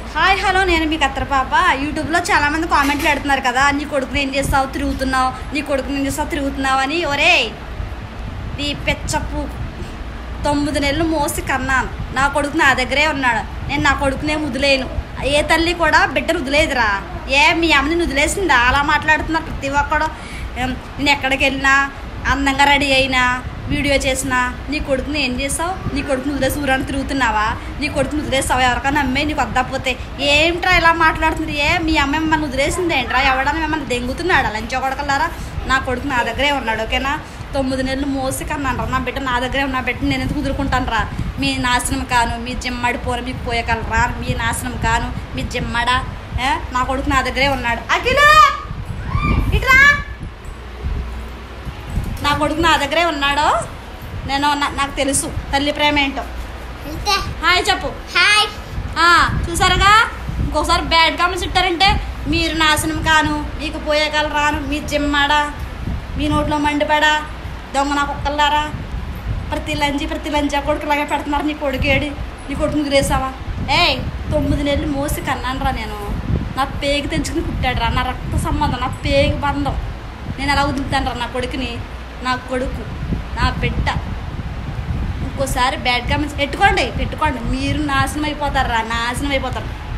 Hi hello నేను మీ కత్తెర పాప యూట్యూబ్లో చాలామంది కామెంట్లు పెడుతున్నారు కదా నీ కొడుకుని ఏం చేస్తావు తిరుగుతున్నావు నీ కొడుకుని ఏం చేస్తావు తిరుగుతున్నావు అని ఒరే నీ పెచ్చప్పు తొమ్మిది నెలలు మోసి కన్నాను నా కొడుకు నా దగ్గరే ఉన్నాడు నేను నా కొడుకునే వదిలేను ఏ తల్లి కూడా బిడ్డను వదిలేదురా ఏ మీ అమ్మని వదిలేసిందా అలా మాట్లాడుతున్నారు ప్రతి ఒక్కడు ఏం, నేను ఎక్కడికి వెళ్ళినా అందంగా రెడీ అయినా వీడియో చేసినా నీ కొడుకుని ఏం చేస్తావు నీ కొడుకుని వదిలేసి ఊరాన్ని తిరుగుతున్నావా నీ కొడుకుని వదిలేస్తావా ఎవరికైనా అమ్మాయి నీకు వద్దపోతే ఏమిట్రా ఇలా మాట్లాడుతుంది ఏ మీ అమ్మ మిమ్మల్ని వదిలేసింది ఏంట్రా ఎవడన్నా మిమ్మల్ని దెంగుతున్నాడా లంచో కొడకలారా నా కొడుకు నా దగ్గరే ఉన్నాడు ఓకేనా తొమ్మిది నెలలు మోసి కన్నాను నా బిడ్డ నా దగ్గరే ఉన్న బిడ్డ నేను ఎందుకు కుదురుకుంటాను రా మీ నాశనం కాను మీ జిమ్మడి పోను మీకు పోయగలరా మీ నాశనం కాను మీ జిమ్మడా ఏ? నా కొడుకు నా దగ్గరే ఉన్నాడు అఖిల ఇట్రా నా కొడుకు నా దగ్గరే ఉన్నాడు నేను నా- నాకు తెలుసు తల్లి ప్రేమ ఏంటో అంతే హాయ్ చెప్పు హాయ్ ఆ, చూసారుగా ఇంకోసారి బ్యాడ్ కామెంట్స్ ఇట్టారంటే మీరు నాశనం కాను మీకు పోయేగలరాను మీ జిమ్మాడా మీ నోట్లో మండిపడా దొంగ నా కుక్కలారా ప్రతి లంచి ప్రతి లంచా కొడుకులాగా పెడుతున్నారు నీ కొడుకేడి నీ కొడుకుని గురేసావా ఏయ్ తొమ్మిది నెలలు మోసి కన్నానురా నేను నా పేగు తెంచుకుని పుట్టాడు రా నా రక్త సంబంధం నా పేగు బంధం నేను ఎలా వదులుతాను రా నా కొడుకుని నా కొడుకు నా బిడ్డ ఇంకోసారి బ్యాడ్ కామెంట్స్ పెట్టుకోండి పెట్టుకోండి మీరు నాశనం అయిపోతారు రా నాశనం అయిపోతారు